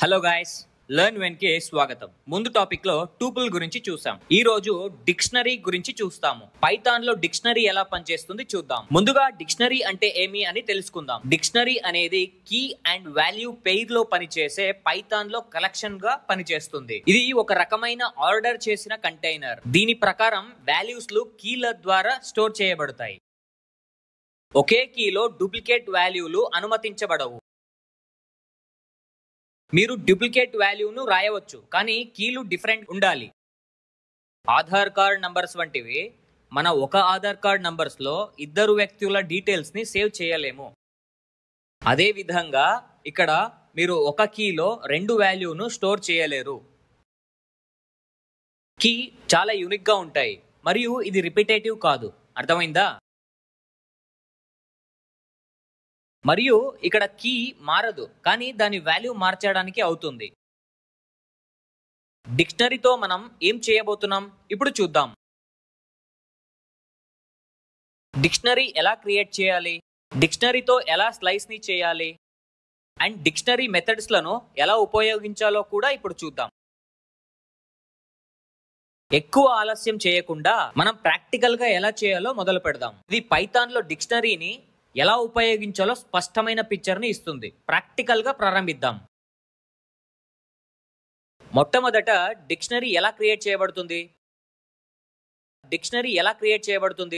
hello guys learn వెన్కే స్వాగతం ముందు topic లో టూపుల్ గురించి చూసాం ఈ రోజు డిక్షనరీ గురించి చూస్తాము పైథాన్ లో డిక్షనరీ ఎలా పనిచేస్తుంది చూద్దాం ముందుగా డిక్షనరీ అంటే ఏమి అని తెలుసుకుందాం డిక్షనరీ అనేది కీ అండ్ వాల్యూ పెయిర్ లో పనిచేసే పైథాన్ లో కలెక్షన్ గా పనిచేస్తుంది ఇది ఒక రకమైన ఆర్డర్ చేసిన కంటైనర్ దీని ప్రకారం వాల్యూస్ లు కీల ద్వారా స్టోర్ చేయబడతాయి ఒకే కీలో డూప్లికేట్ వాల్యూలు అనుమతించబడవు మీరు డూప్లికేట్ వాల్యూను రాయవచ్చు కానీ కీలు డిఫరెంట్ ఉండాలి ఆధార్ కార్డ్ నంబర్స్ వంటివి మన ఒక ఆధార్ కార్డ్ నంబర్స్ లో ఇద్దరు వ్యక్తుల డీటెయిల్స్ ని సేవ్ చేయలేము అదే విధంగా ఇక్కడ మీరు ఒక కీలో రెండు వాల్యూను స్టోర్ చేయలేరు కీ చాలా యూనిక్ గా ఉంటాయి మరియు ఇది రిపిటేటివ్ కాదు అర్థమైందా మరియు ఇక్కడ కీ మారదు కానీ దాని వాల్యూ మార్చడానికి అవుతుంది డిక్షనరీతో మనం ఏం చేయబోతున్నాం ఇప్పుడు చూద్దాం డిక్షనరీ ఎలా క్రియేట్ చేయాలి డిక్షనరీతో ఎలా స్లైస్ ని చేయాలి అండ్ డిక్షనరీ మెథడ్స్ లను ఎలా ఉపయోగించాలో కూడా ఇప్పుడు చూద్దాం ఎక్కువ ఆలస్యం చేయకుండా మనం ప్రాక్టికల్ గా ఎలా చేయాలో మొదలు పెడదాం ఇది పైథాన్ లో డిక్షనరీని ఎలా ఉపయోగించాలో స్పష్టమైన పిక్చర్ ని ఇస్తుంది ప్రాక్టికల్ గా ప్రారంభిద్దాం మొట్టమొదట డిక్షనరీ ఎలా క్రియేట్ చేయబడుతుంది డిక్షనరీ ఎలా క్రియేట్ చేయబడుతుంది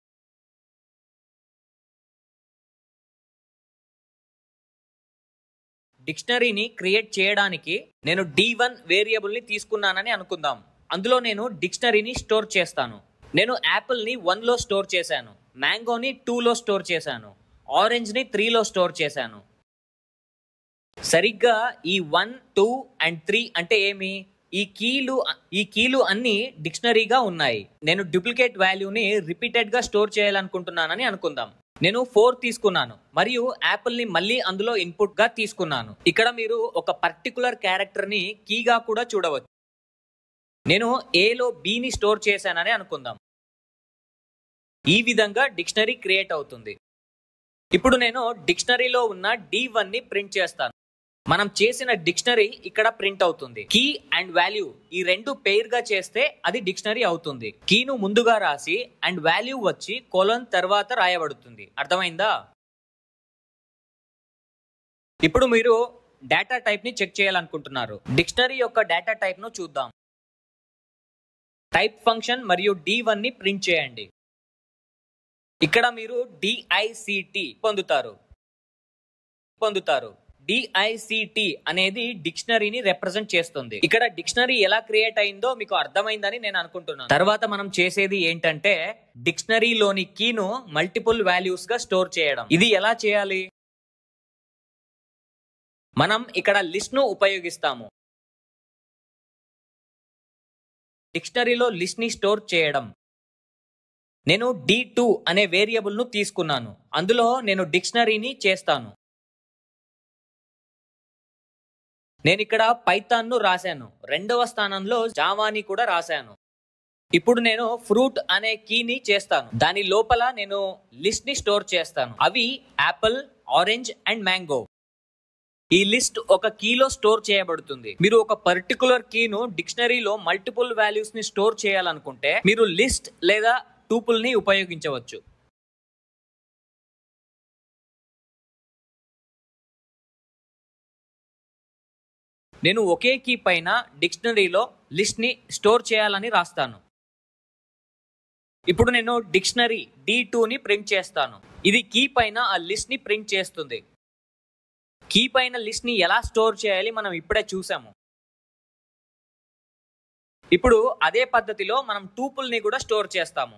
డిక్షనరీని క్రియేట్ చేయడానికి నేను డి వన్ వేరియబుల్ ని తీసుకున్నానని అనుకుందాం అందులో నేను డిక్షనరీని స్టోర్ చేస్తాను నేను యాపిల్ ని వన్ లో స్టోర్ చేశాను మ్యాంగోని టూలో స్టోర్ చేశాను ఆరెంజ్ని త్రీలో స్టోర్ చేశాను సరిగ్గా ఈ వన్ టూ అండ్ త్రీ అంటే ఏమి ఈ కీలు ఈ కీలు అన్ని డిక్షనరీగా ఉన్నాయి నేను డూప్లికేట్ వాల్యూని రిపీటెడ్ గా స్టోర్ చేయాలనుకుంటున్నానని అనుకుందాం నేను ఫోర్ తీసుకున్నాను మరియు యాపిల్ ని మళ్ళీ అందులో ఇన్పుట్ గా తీసుకున్నాను ఇక్కడ మీరు ఒక పర్టికులర్ క్యారెక్టర్ ని కీగా కూడా చూడవచ్చు నేను ఏలో బిని స్టోర్ చేశానని అనుకుందాం ఈ విధంగా డిక్షనరీ క్రియేట్ అవుతుంది ఇప్పుడు నేను డిక్షనరీలో ఉన్న డి వన్ ని ప్రింట్ చేస్తాను మనం చేసిన డిక్షనరీ ఇక్కడ ప్రింట్ అవుతుంది కీ అండ్ వాల్యూ ఈ రెండు పెయిర్ గా చేస్తే అది డిక్షనరీ అవుతుంది కీను ముందుగా రాసి అండ్ వాల్యూ వచ్చి కొలన్ తర్వాత రాయబడుతుంది అర్థమైందా ఇప్పుడు మీరు డేటా టైప్ ని చెక్ చేయాలనుకుంటున్నారు డిక్షనరీ యొక్క డేటా టైప్ ను చూద్దాం టైప్ ఫంక్షన్ మరియు డి వన్ ని ప్రింట్ చేయండి ఇక్కడ మీరు డిఐసిటి పొందుతారు పొందుతారు డిఐసిటి అనేది డిక్షనరీని రిప్రజెంట్ చేస్తుంది ఇక్కడ డిక్షనరీ ఎలా క్రియేట్ అయిందో మీకు అర్థమైందని నేను అనుకుంటున్నాను తర్వాత మనం చేసేది ఏంటంటే డిక్షనరీలోని కీను మల్టిపుల్ వాల్యూస్ గా స్టోర్ చేయడం ఇది ఎలా చేయాలి మనం ఇక్కడ లిస్ట్ ను ఉపయోగిస్తాము డిక్షనరీలో లిస్ట్ ని స్టోర్ చేయడం నేను డి టూ అనే వేరియబుల్ ను తీసుకున్నాను అందులో నేను డిక్షనరీని చేస్తాను నేను ఇక్కడ పైథాన్ ను రాశాను రెండవ స్థానంలో జావాని కూడా రాశాను ఇప్పుడు నేను ఫ్రూట్ అనే కీని చేస్తాను దాని లోపల నేను లిస్ట్ ని స్టోర్ చేస్తాను అవి యాపిల్ ఆరెంజ్ అండ్ మ్యాంగో ఈ లిస్ట్ ఒక కీలో స్టోర్ చేయబడుతుంది మీరు ఒక పర్టికులర్ కీను డిక్షనరీలో మల్టిపుల్ వాల్యూస్ ని స్టోర్ చేయాలనుకుంటే మీరు లిస్ట్ లేదా టూపుల్ ని ఉపయోగించవచ్చు నేను ఒకే కీ పైన డిక్షనరీలో లిస్ట్ ని స్టోర్ చేయాలని రాస్తాను ఇప్పుడు నేను డిక్షనరీ డి ని ప్రింట్ చేస్తాను ఇది కీ పైన ఆ లిస్ట్ ని ప్రింట్ చేస్తుంది కీ పైన లిస్ట్ ని ఎలా స్టోర్ చేయాలి మనం ఇప్పుడే చూసాము ఇప్పుడు అదే పద్ధతిలో మనం టూపుల్ ని కూడా స్టోర్ చేస్తాము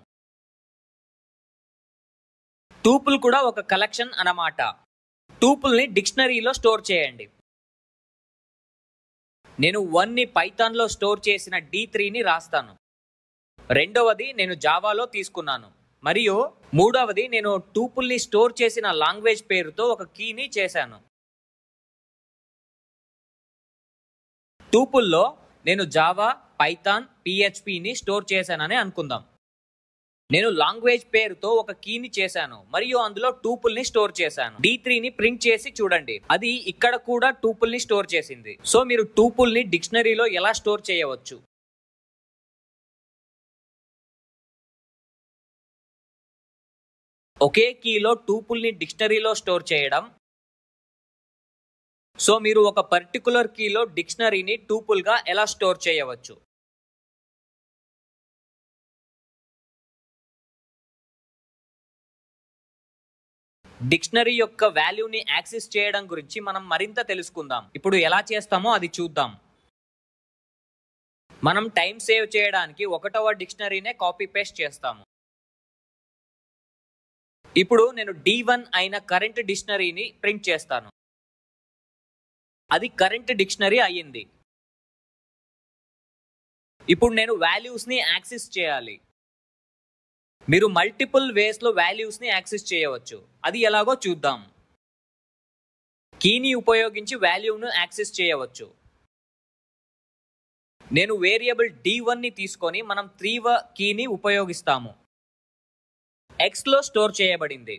టూపుల్ కూడా ఒక కలెక్షన్ అన్నమాట టూపుల్ ని డిక్షనరీలో స్టోర్ చేయండి నేను వన్ ని పైథాన్ లో స్టోర్ చేసిన డి ని రాస్తాను రెండవది నేను జావాలో తీసుకున్నాను మరియు మూడవది నేను టూపుల్ ని స్టోర్ చేసిన లాంగ్వేజ్ పేరుతో ఒక కీని చేశాను టూపుల్లో నేను జావా పైథాన్ పిహెచ్పిని స్టోర్ చేశానని అనుకుందాం నేను లాంగ్వేజ్ పేరుతో ఒక కీని చేశాను మరియు అందులో టూపుల్ ని స్టోర్ చేశాను డి ని ప్రింట్ చేసి చూడండి అది ఇక్కడ కూడా టూపుల్ ని స్టోర్ చేసింది సో మీరు టూపుల్ ని డిక్షనరీలో ఎలా స్టోర్ చేయవచ్చు ఒకే కీలో టూపుల్ ని డిక్షనరీలో స్టోర్ చేయడం సో మీరు ఒక పర్టికులర్ కీలో డిక్షనరీని టూపుల్ గా ఎలా స్టోర్ చేయవచ్చు డిక్షనరీ యొక్క వాల్యూని యాక్సెస్ చేయడం గురించి మనం మరింత తెలుసుకుందాం ఇప్పుడు ఎలా చేస్తామో అది చూద్దాం మనం టైం సేవ్ చేయడానికి ఒకటవ డిక్షనరీనే కాపీ పేస్ట్ చేస్తాము ఇప్పుడు నేను డి వన్ అయిన కరెంట్ డిక్షనరీని ప్రింట్ చేస్తాను అది కరెంట్ డిక్షనరీ అయ్యింది ఇప్పుడు నేను వాల్యూస్ ని యాక్సెస్ చేయాలి మీరు మల్టిపుల్ వేస్ లో వాల్యూస్ ని యాక్సెస్ చేయవచ్చు అది ఎలాగో చూద్దాం కీని ఉపయోగించి వాల్యూను యాక్సెస్ చేయవచ్చు నేను వేరియబుల్ డి ని తీసుకొని మనం త్రీ వ కీని ఉపయోగిస్తాము ఎక్స్ లో స్టోర్ చేయబడింది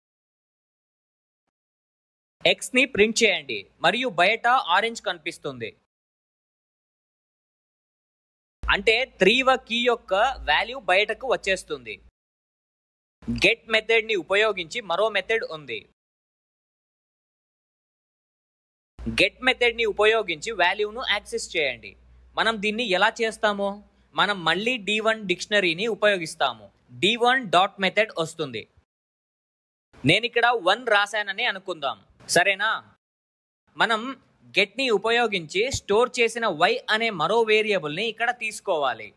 ఎక్స్ ని ప్రింట్ చేయండి మరియు బయట ఆరెంజ్ కనిపిస్తుంది అంటే త్రీ వ కీ యొక్క వాల్యూ బయటకు వచ్చేస్తుంది గెట్ మెథడ్ ని ఉపయోగించి మరో మెథడ్ ఉంది గెట్ మెథడ్ ని ఉపయోగించి వాల్యూను యాక్సెస్ చేయండి మనం దీన్ని ఎలా చేస్తామో మనం మళ్ళీ డి వన్ డిక్షనరీని ఉపయోగిస్తాము డి వన్ డాట్ మెథడ్ వస్తుంది నేను ఇక్కడ వన్ రాశానని అనుకుందాం సరేనా మనం గెట్ ని ఉపయోగించి స్టోర్ చేసిన వై అనే మరో వేరియబుల్ ని ఇక్కడ తీసుకోవాలి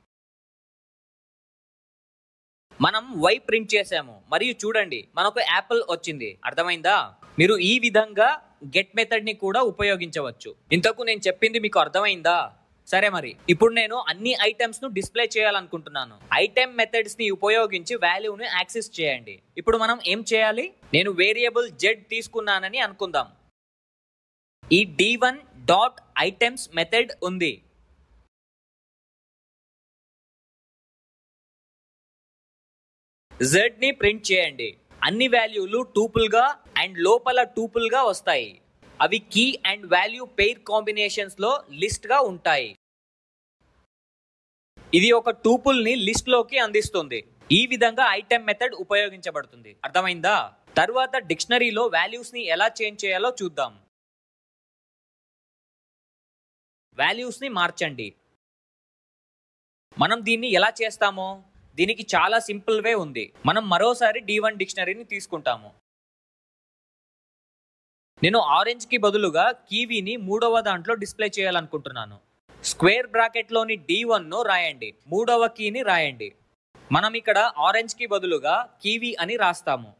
మనం వై ప్రింట్ చేసాము మరియు చూడండి మనకు యాపిల్ వచ్చింది అర్థమైందా మీరు ఈ విధంగా గెట్ మెథడ్ ని కూడా ఉపయోగించవచ్చు ఇంతకు నేను చెప్పింది మీకు అర్థమైందా సరే మరి ఇప్పుడు నేను అన్ని ఐటమ్స్ ను డిస్ప్లే చేయాలనుకుంటున్నాను ఐటెం మెథడ్స్ ని ఉపయోగించి వాల్యూను యాక్సెస్ చేయండి ఇప్పుడు మనం ఏం చేయాలి నేను వేరియబుల్ జెడ్ తీసుకున్నానని అనుకుందాం ఈ D one dot items method ఉంది జెడ్ ని ప్రింట్ చేయండి అన్ని వాల్యూలు టూపుల్ గా అండ్ లోపల టూపుల్ గా వస్తాయి అవి key and value pair combinations లో లిస్ట్ గా ఉంటాయి ఇది ఒక టూపుల్ ని లిస్ట్ లోకి అందిస్తుంది ఈ విధంగా ఐటెం మెథడ్ ఉపయోగించబడుతుంది అర్థమైందా తర్వాత డిక్షనరీలో వాల్యూస్ ని ఎలా చేంజ్ చేయాలో చూద్దాం వాల్యూస్ ని మార్చండి మనం దీన్ని ఎలా చేస్తామో దీనికి చాలా సింపుల్ వే ఉంది మనం మరోసారి డి వన్ డిక్షనరీని తీసుకుంటాము నేను ఆరెంజ్ కి బదులుగా కీవీని మూడవ దాంట్లో డిస్ప్లే చేయాలనుకుంటున్నాను స్క్వేర్ బ్రాకెట్లోని డి ను రాయండి మూడవ కీని రాయండి మనం ఇక్కడ ఆరెంజ్ కి బదులుగా కీవీ అని రాస్తాము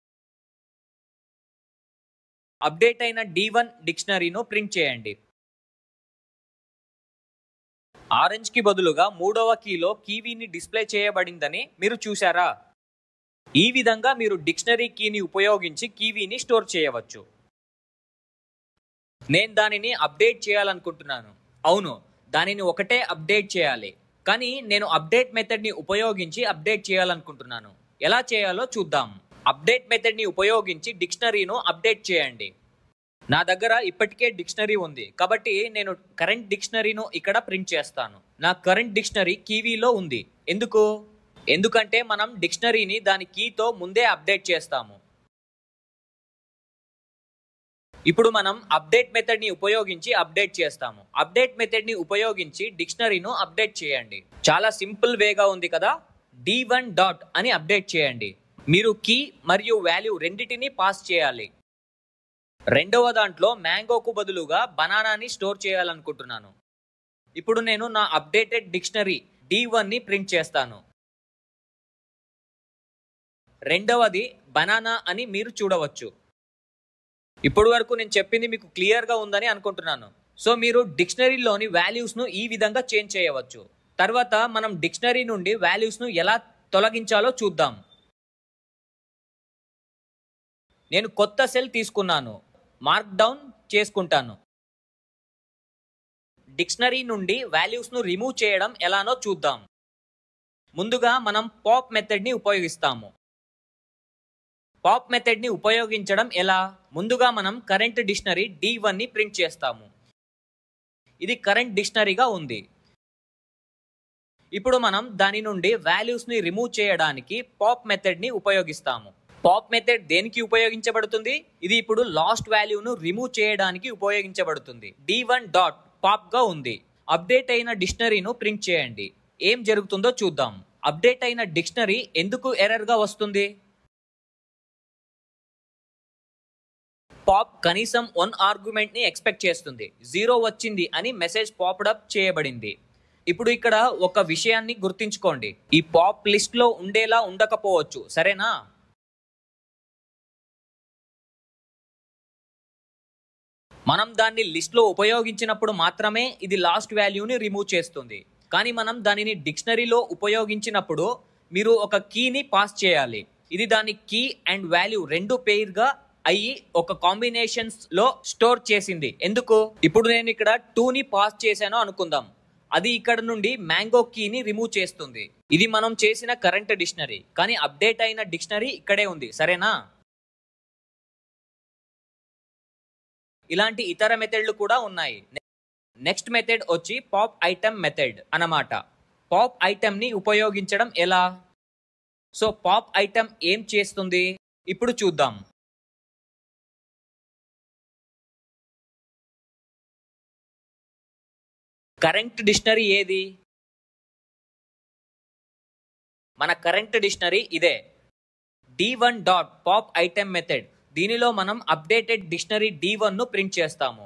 అప్డేట్ అయిన డి వన్ డిక్షనరీను ప్రింట్ చేయండి ఆరెంజ్ కి బదులుగా మూడవ కీలో కీవీని డిస్ప్లే చేయబడిందని మీరు చూసారా ఈ విధంగా మీరు డిక్షనరీ కీని ఉపయోగించి కీవీని స్టోర్ చేయవచ్చు నేను దానిని అప్డేట్ చేయాలనుకుంటున్నాను అవును దానిని ఒకటే అప్డేట్ చేయాలి కానీ నేను అప్డేట్ మెథడ్ని ఉపయోగించి అప్డేట్ చేయాలనుకుంటున్నాను ఎలా చేయాలో చూద్దాం అప్డేట్ మెథడ్ని ఉపయోగించి డిక్షనరీను అప్డేట్ చేయండి నా దగ్గర ఇప్పటికే డిక్షనరీ ఉంది కాబట్టి నేను కరెంట్ డిక్షనరీను ఇక్కడ ప్రింట్ చేస్తాను నా కరెంట్ డిక్షనరీ కీవీలో ఉంది ఎందుకు ఎందుకంటే మనం డిక్షనరీని దాని కీతో ముందే అప్డేట్ చేస్తాము ఇప్పుడు మనం అప్డేట్ మెథడ్ ని ఉపయోగించి అప్డేట్ చేస్తాము అప్డేట్ మెథడ్ ని ఉపయోగించి డిక్షనరీను అప్డేట్ చేయండి చాలా సింపుల్ వేగా ఉంది కదా డి వన్ డాట్ అని అప్డేట్ చేయండి మీరు కీ మరియు వాల్యూ రెండిటిని పాస్ చేయాలి రెండవ దాంట్లో మ్యాంగోకు బదులుగా బనానాని స్టోర్ చేయాలనుకుంటున్నాను ఇప్పుడు నేను నా అప్డేటెడ్ డిక్షనరీ డి ని ప్రింట్ చేస్తాను రెండవది బనానా అని మీరు చూడవచ్చు ఇప్పటి వరకు నేను చెప్పింది మీకు క్లియర్గా ఉందని అనుకుంటున్నాను సో మీరు డిక్షనరీలోని వాల్యూస్ను ఈ విధంగా చేంజ్ చేయవచ్చు తర్వాత మనం డిక్షనరీ నుండి వాల్యూస్ను ఎలా తొలగించాలో చూద్దాం నేను కొత్త సెల్ తీసుకున్నాను మార్క్ డౌన్ చేసుకుంటాను డిక్షనరీ నుండి వాల్యూస్ను రిమూవ్ చేయడం ఎలానో చూద్దాం ముందుగా మనం పాప్ మెథడ్ ని ఉపయోగిస్తాము పాప్ మెథడ్ ని ఉపయోగించడం ఎలా ముందుగా మనం కరెంట్ డిక్షనరీ డి వన్ ని ప్రింట్ చేస్తాము ఇది కరెంట్ డిక్షనరీగా ఉంది ఇప్పుడు మనం దాని నుండి వాల్యూస్ ని రిమూవ్ చేయడానికి పాప్ మెథడ్ ని ఉపయోగిస్తాము పాప్ మెథడ్ దేనికి ఉపయోగించబడుతుంది ఇది ఇప్పుడు లాస్ట్ వాల్యూను రిమూవ్ చేయడానికి ఉపయోగించబడుతుంది డి వన్ డాట్ పాప్ గా ఉంది అప్డేట్ అయిన డిక్షనరీను ప్రింట్ చేయండి ఏం జరుగుతుందో చూద్దాం అప్డేట్ అయిన డిక్షనరీ ఎందుకు ఎర్రర్ గా వస్తుంది పాప్ కనీసం వన్ ఆర్గ్యుమెంట్ ని ఎక్స్పెక్ట్ చేస్తుంది జీరో వచ్చింది అని మెసేజ్ పాప్డప్ చేయబడింది ఇప్పుడు ఇక్కడ ఒక విషయాన్ని గుర్తుంచుకోండి ఈ పాప్ లిస్ట్ లో ఉండేలా ఉండకపోవచ్చు సరేనా మనం దాన్ని లిస్ట్ లో ఉపయోగించినప్పుడు మాత్రమే ఇది లాస్ట్ వాల్యూని రిమూవ్ చేస్తుంది కానీ మనం దానిని డిక్షనరీలో ఉపయోగించినప్పుడు మీరు ఒక కీని పాస్ చేయాలి ఇది దాని కీ అండ్ వాల్యూ రెండు పేర్ గా అయ్యి ఒక కాంబినేషన్స్ లో స్టోర్ చేసింది ఎందుకు ఇప్పుడు నేను ఇక్కడ టూ ని పాస్ చేశాను అనుకుందాం అది ఇక్కడ నుండి మ్యాంగో కీని రిమూవ్ చేస్తుంది ఇది మనం చేసిన కరెంట్ డిక్షనరీ కానీ అప్డేట్ అయిన డిక్షనరీ ఇక్కడే ఉంది సరేనా ఇలాంటి ఇతర మెథడ్లు కూడా ఉన్నాయి నెక్స్ట్ మెథడ్ వచ్చి పాప్ ఐటమ్ మెథడ్ అన్నమాట పాప్ ఐటమ్ ని ఉపయోగించడం ఎలా సో పాప్ ఐటమ్ ఏం చేస్తుంది ఇప్పుడు చూద్దాం కరెంట్ డిక్షనరీ ఏది మన కరెంట్ డిక్షనరీ ఇదే D one dot pop item method దీనిలో మనం అప్డేటెడ్ డిక్షనరీ డి ను ప్రింట్ చేస్తాము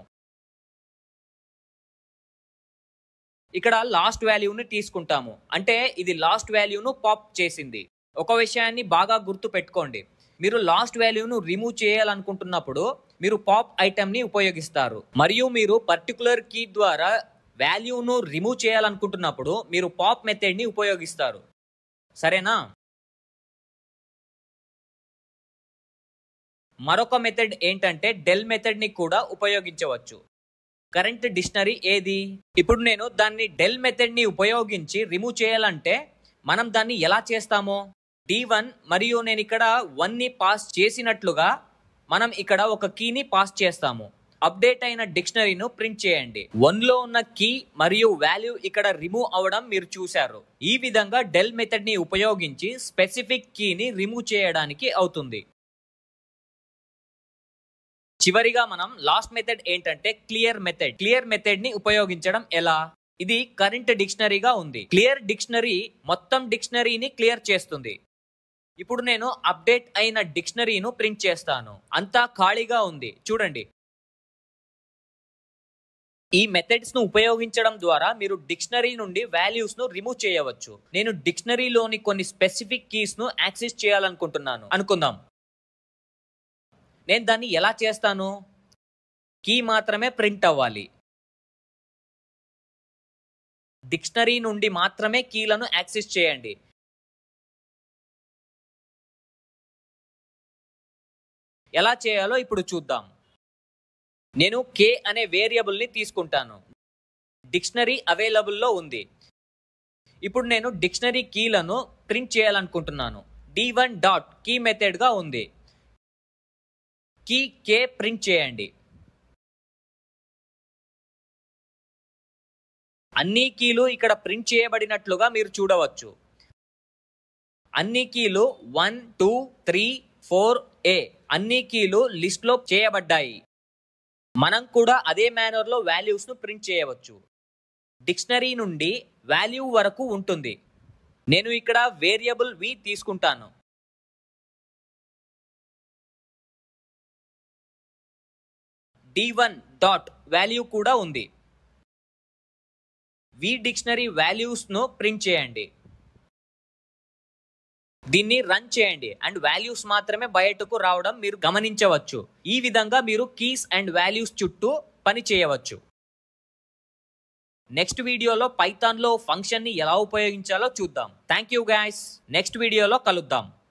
ఇక్కడ లాస్ట్ వాల్యూని తీసుకుంటాము అంటే ఇది లాస్ట్ వాల్యూను పాప్ చేసింది ఒక విషయాన్ని బాగా గుర్తు పెట్టుకోండి మీరు లాస్ట్ వాల్యూను రిమూవ్ చేయాలనుకుంటున్నప్పుడు మీరు పాప్ ఐటమ్ ని ఉపయోగిస్తారు మరియు మీరు పర్టికులర్ కీ ద్వారా వాల్యూను రిమూవ్ చేయాలనుకుంటున్నప్పుడు మీరు పాప్ మెథడ్ ని ఉపయోగిస్తారు సరేనా మరొక మెథడ్ ఏంటంటే డెల్ మెథడ్ ని కూడా ఉపయోగించవచ్చు కరెంట్ డిక్షనరీ ఏది ఇప్పుడు నేను దాన్ని డెల్ మెథడ్ ని ఉపయోగించి రిమూవ్ చేయాలంటే మనం దాన్ని ఎలా చేస్తామో డి వన్ మరియు నేను ఇక్కడ వన్ ని పాస్ చేసినట్లుగా మనం ఇక్కడ ఒక కీని పాస్ చేస్తాము అప్డేట్ అయిన డిక్షనరీను ప్రింట్ చేయండి వన్ లో ఉన్న కీ మరియు వాల్యూ ఇక్కడ రిమూవ్ అవడం మీరు చూశారు ఈ విధంగా డెల్ మెథడ్ ని ఉపయోగించి స్పెసిఫిక్ కీని రిమూవ్ చేయడానికి అవుతుంది చివరిగా మనం లాస్ట్ మెథడ్ ఏంటంటే క్లియర్ మెథడ్ క్లియర్ మెథడ్ ని ఉపయోగించడం ఎలా ఇది కరెంట్ డిక్షనరీగా ఉంది క్లియర్ డిక్షనరీ మొత్తం డిక్షనరీని క్లియర్ చేస్తుంది ఇప్పుడు నేను అప్డేట్ అయిన డిక్షనరీను ప్రింట్ చేస్తాను అంతా ఖాళీగా ఉంది చూడండి ఈ మెథడ్స్ ను ఉపయోగించడం ద్వారా మీరు డిక్షనరీ నుండి వాల్యూస్ ను రిమూవ్ చేయవచ్చు నేను డిక్షనరీలోని కొన్ని స్పెసిఫిక్ కీస్ ను యాక్సెస్ చేయాలనుకుంటున్నాను అనుకుందాం నేను దాన్ని ఎలా చేస్తాను కీ మాత్రమే ప్రింట్ అవ్వాలి డిక్షనరీ నుండి మాత్రమే కీలను యాక్సెస్ చేయండి ఎలా చేయాలో ఇప్పుడు చూద్దాం నేను కే అనే వేరియబుల్ని తీసుకుంటాను డిక్షనరీ అవైలబుల్లో ఉంది ఇప్పుడు నేను డిక్షనరీ కీలను ప్రింట్ చేయాలనుకుంటున్నాను డి వన్ డాట్ కీ మెథడ్గా ఉంది కీ కే ప్రింట్ చేయండి అన్ని కీలు ఇక్కడ ప్రింట్ చేయబడినట్లుగా మీరు చూడవచ్చు అన్ని కీలు వన్ టూ త్రీ ఫోర్ ఏ అన్ని కీలు లిస్ట్ లో చేయబడ్డాయి మనం కూడా అదే మేనర్ లో వాల్యూస్ ను ప్రింట్ చేయవచ్చు డిక్షనరీ నుండి వాల్యూ వరకు ఉంటుంది నేను ఇక్కడ వేరియబుల్ వి తీసుకుంటాను డి వన్ డాట్ వాల్యూ కూడా ఉంది వి డిక్షనరీ వాల్యూస్ ను ప్రింట్ చేయండి దీన్ని రన్ చేయండి అండ్ వాల్యూస్ మాత్రమే బయటకు రావడం మీరు గమనించవచ్చు ఈ విధంగా మీరు కీస్ అండ్ వాల్యూస్ చుట్టూ పని చేయవచ్చు నెక్స్ట్ వీడియోలో పైథాన్లో ఫంక్షన్ని ఎలా ఉపయోగించాలో చూద్దాం థ్యాంక్ యూ గైస్ నెక్స్ట్ వీడియోలో కలుద్దాం